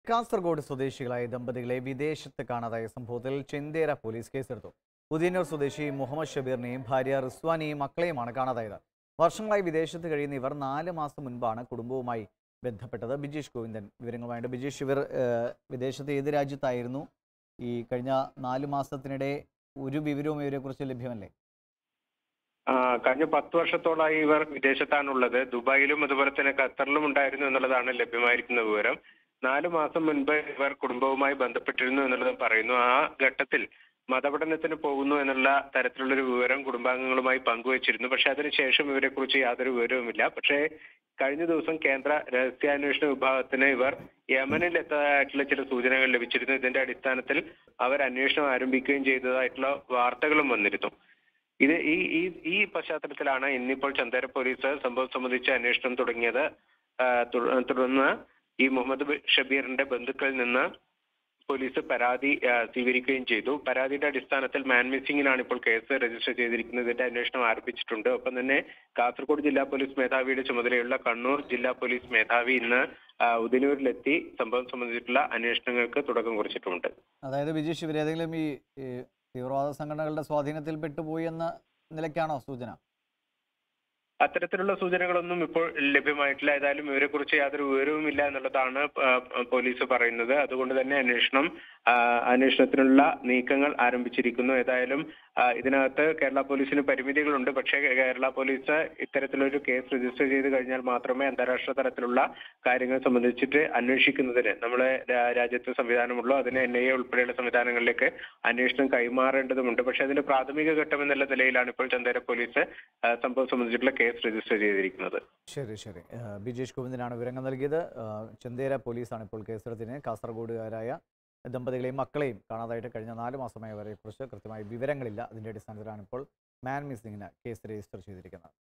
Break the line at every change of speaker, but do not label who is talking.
കാസർഗോഡ് സ്വദേശികളായ ദമ്പതികളെ വിദേശത്ത് കാണാതായ സംഭവത്തിൽ ചെന്തേര പോലീസ് കേസെടുത്തു ഉദയന്നൂർ സ്വദേശി മുഹമ്മദ് ഷബീറിനെയും ഭാര്യ റിസ്വാനെയും മക്കളെയുമാണ് കാണാതായത് വർഷങ്ങളായി വിദേശത്ത് കഴിയുന്ന ഇവർ നാല് മാസം മുൻപാണ് കുടുംബവുമായി ബന്ധപ്പെട്ടത് ബിജീഷ് ഗോവിന്ദൻ വിവരങ്ങളുമായിട്ട് ബിജീഷ് ഇവർ ഏഹ്, വിദേശത്ത് ഏത് രാജ്യത്തായിരുന്നു ഈ കഴിഞ്ഞ നാല് മാസത്തിനിടെ ഒരു വിവരവും ഇവരെക്കുറിച്ച് ലഭ്യമല്ലേ
ആ, കഴിഞ്ഞ പത്ത് വർഷത്തോളമായി ഇവർ വിദേശത്താണുള്ളത് ദുബായിലും അതുപോലെ തന്നെ ഖത്തറിലും ഉണ്ടായിരുന്നു എന്നുള്ളതാണ് ലഭ്യമായിരിക്കുന്ന വിവരം നാലു മാസം മുൻപ് ഇവർ കുടുംബവുമായി ബന്ധപ്പെട്ടിരുന്നു എന്നുള്ളത് പറയുന്നു ആ ഘട്ടത്തിൽ മതപഠനത്തിന് പോകുന്നു എന്നുള്ള തരത്തിലുള്ളൊരു വിവരം കുടുംബാംഗങ്ങളുമായി പങ്കുവച്ചിരുന്നു പക്ഷെ അതിനുശേഷം ഇവരെ കുറിച്ച് യാതൊരു വിവരവുമില്ല പക്ഷേ കഴിഞ്ഞ ദിവസം കേന്ദ്ര രഹസ്യാന്വേഷണ വിഭാഗത്തിന് ഇവർ യമനിൽ എത്താനായിട്ടുള്ള ചില സൂചനകൾ ലഭിച്ചിരുന്നു ഇതിന്റെ അടിസ്ഥാനത്തിൽ അവർ അന്വേഷണം ആരംഭിക്കുകയും ചെയ്തതായിട്ടുള്ള വാർത്തകളും വന്നിരുന്നു ഇത് ഈ ഈ ഈ പശ്ചാത്തലത്തിലാണ് ഇന്നിപ്പോൾ ചന്ദേര പോലീസ് സംഭവം സംബന്ധിച്ച് അന്വേഷണം തുടങ്ങിയത് ആ, തുട- തുടർന്ന് ഈ മുഹമ്മദ് ബി- ഷബീറിന്റെ ബന്ധുക്കളിൽ നിന്ന് പോലീസ് പരാതി ആ, സ്വീകരിക്കുകയും ചെയ്തു പരാതിയുടെ അടിസ്ഥാനത്തിൽ മാൻ മിസ്സിംഗിനാണ് ഇപ്പോൾ കേസ് രജിസ്റ്റർ ചെയ്തിരിക്കുന്നത് ഇതിന്റെ അന്വേഷണം ആരംഭിച്ചിട്ടുണ്ട് ഒപ്പം തന്നെ കാസർഗോഡ് ജില്ലാ പോലീസ് മേധാവിയുടെ ചുമതലയുള്ള കണ്ണൂർ ജില്ലാ പോലീസ് മേധാവി ഇന്ന് ആ, ഉദയനൂരിലെത്തി സംഭവം സംബന്ധിച്ചിട്ടുള്ള അന്വേഷണങ്ങൾക്ക് തുടക്കം കുറിച്ചിട്ടുണ്ട്
അതായത് ബിജീഷ് ഇവർ ഏതെങ്കിലും ഈ ഈ തീവ്രവാദ സംഘടനകളുടെ സ്വാധീനത്തിൽ പെട്ടുപോയി എന്ന നിലയ്ക്കാണോ സൂചന
അത്തരത്തിലുള്ള സൂചനകളൊന്നും ഇപ്പോൾ ലഭ്യമായിട്ടില്ല ഏതായാലും ഇവരെക്കുറിച്ച് യാതൊരു വിവരവുമില്ല എന്നുള്ളതാണ് ആ, പോലീസ് പറയുന്നത് അതുകൊണ്ട് തന്നെ അന്വേഷണം ആ, അന്വേഷണത്തിനുള്ള നീക്കങ്ങൾ ആരംഭിച്ചിരിക്കുന്നു ഏതായാലും ആ, ഇതിനകത്ത് കേരള പോലീസിന് പരിമിതികളുണ്ട് പക്ഷേ കേരള പോലീസ് ഇത്തരത്തിലൊരു കേസ് രജിസ്റ്റർ ചെയ്ത് കഴിഞ്ഞാൽ മാത്രമേ അന്താരാഷ്ട്ര തലത്തിലുള്ള കാര്യങ്ങൾ സംബന്ധിച്ചിട്ട് അന്വേഷിക്കുന്നതിന് നമ്മളെ രാ- രാജ്യത്ത് സംവിധാനമുള്ളൂ അതിന് എൻ ഐ എ ഉൾപ്പെടെയുള്ള സംവിധാനങ്ങളിലേക്ക് അന്വേഷണം കൈമാറേണ്ടതുണ്ട് പക്ഷേ അതിന്റെ പ്രാഥമിക ഘട്ടം എന്നുള്ള നിലയിലാണ് ഇപ്പോൾ ചന്ദേര പോലീസ് ആ, സംഭവം സംബന്ധിച്ചിട്ടുള്ള കേസ് രജിസ്റ്റർ ചെയ്തിരിക്കുന്നത്
ശരി ശരി ഏഹ് ബിജേഷ് ഗോവിന്ദനാണ് വിവരങ്ങൾ നൽകിയത് ഏഹ് ചെന്തേര പോലീസാണ് ഇപ്പോൾ കേസെടുത്തിന് കാസർഗോഡുകാരായ ദമ്പതികളെയും മക്കളെയും കാണാതായിട്ട് കഴിഞ്ഞ നാല് മാസമായി അവരെക്കുറിച്ച് കൃത്യമായി വിവരങ്ങളില്ല അതിൻ്റെ അടിസ്ഥാനത്തിലാണ് ഇപ്പോൾ മാൻ മിസ്സിങ്ങിന് കേസ് രജിസ്റ്റർ ചെയ്തിരിക്കുന്നത്